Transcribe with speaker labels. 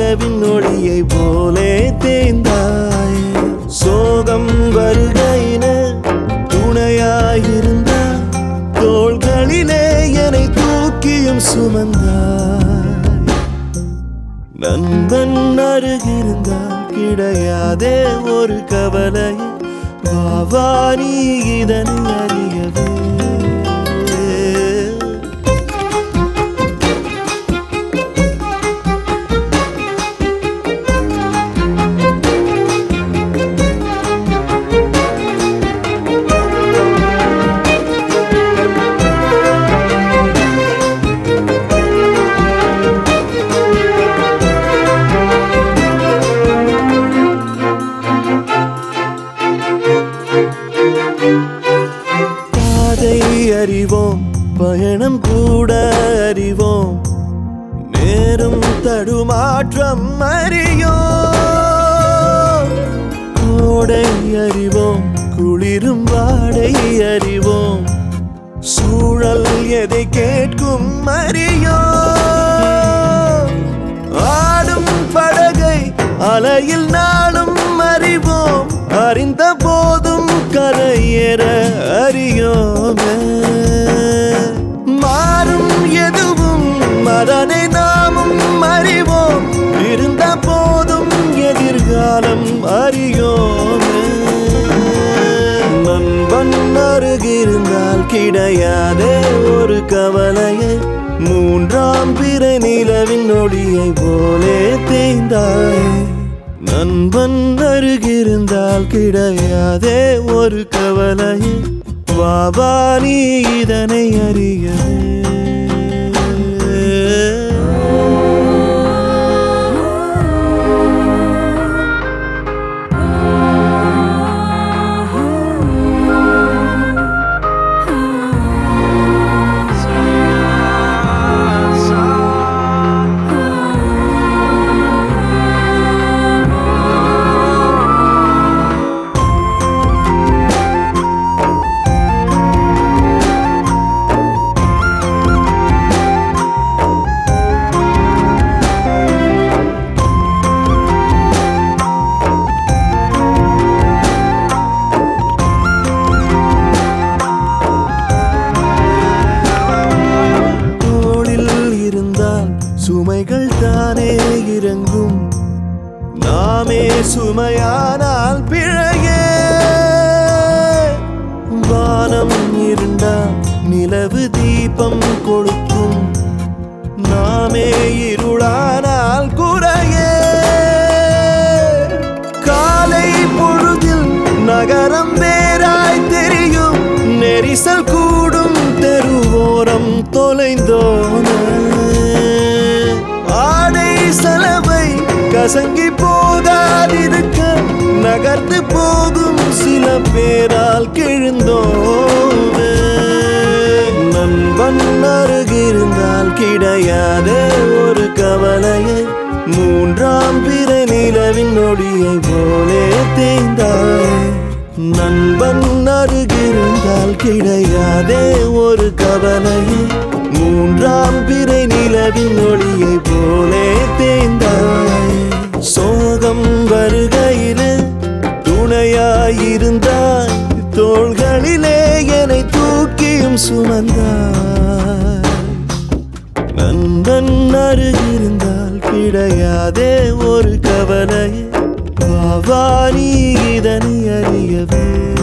Speaker 1: நிலவின் ஒளியை போலே தேய்ந்தாய் சோகம் வருகையின துணையாயிருந்தாய் தோள்களிலே என்னை தூக்கியும் சுமந்தாய் நண்பன் அருகிருந்தால் கிடையாதே ஒரு கவலை வாவா நீ இதனை அறியவே பாதை அறிவோம் பயணம் கூட அறிவோம் நேரும் தடுமாற்றம் அறியோம் கோடை அறிவோம் குளிரும் வாடை அறிவோம் சூழல் எதை கேட்கும் அறியோம் ஆடும் படகை அலையில் நாளும் அறிவோம் அறிந்த போதும் கரையேற அறியோமே மாறும் எதுவும் அதனை நாமும் அறிவோம் இருந்த போதும் எதிர்காலம் அறியோமே நண்பன் அருகிருந்தால் கிடையாதே ஒரு கவலையை மூன்றாம் பிறை நிலவின் ஒளியை போலே தேய்ந்தாய் நண்பன் அருகிருந்தால் கிடையாதே ஒரு கவலையை வாவா நீ இதனை அறியவே தோளில் இருந்தால் சுமைகள் தானே இறங்கும் நாமே சுமையானால் பிழையே வானம் இருந்தால் நிலவு தீபம் கொளுத்தும் நாமே இருளானால் குறையே காலை பொழுதில் நகரம் வேறாய் தெரியும் நெரிசல் கூடும் தெருவோரம் தொலைந்தோன ஆடை செலவை கசங்கி போகாதிருக்க நகர்ந்து போகும் சில பேரால் கிழிந்தோமே நண்பன் அருகிருந்தால் கிடையாதே ஒரு கவலையை மூன்றாம் பிற நிலவின் நொடியை போலே தேய்ந்தாய் நண்பன் அருகிருந்தால் கிடையாதே ஒரு கவலையை மூன்றாம் பிறை நிலவின் ஒளியை போலே தேய்ந்தாய் சோகம் வருகையிலே துணையாயிருந்தாய் தோள்களிலே என்னை தூக்கியும் சுமந்தாய் நண்பன் அருகிருந்தால் கிடையாதே ஒரு கவலை வாவா நீ இதனை அறியவே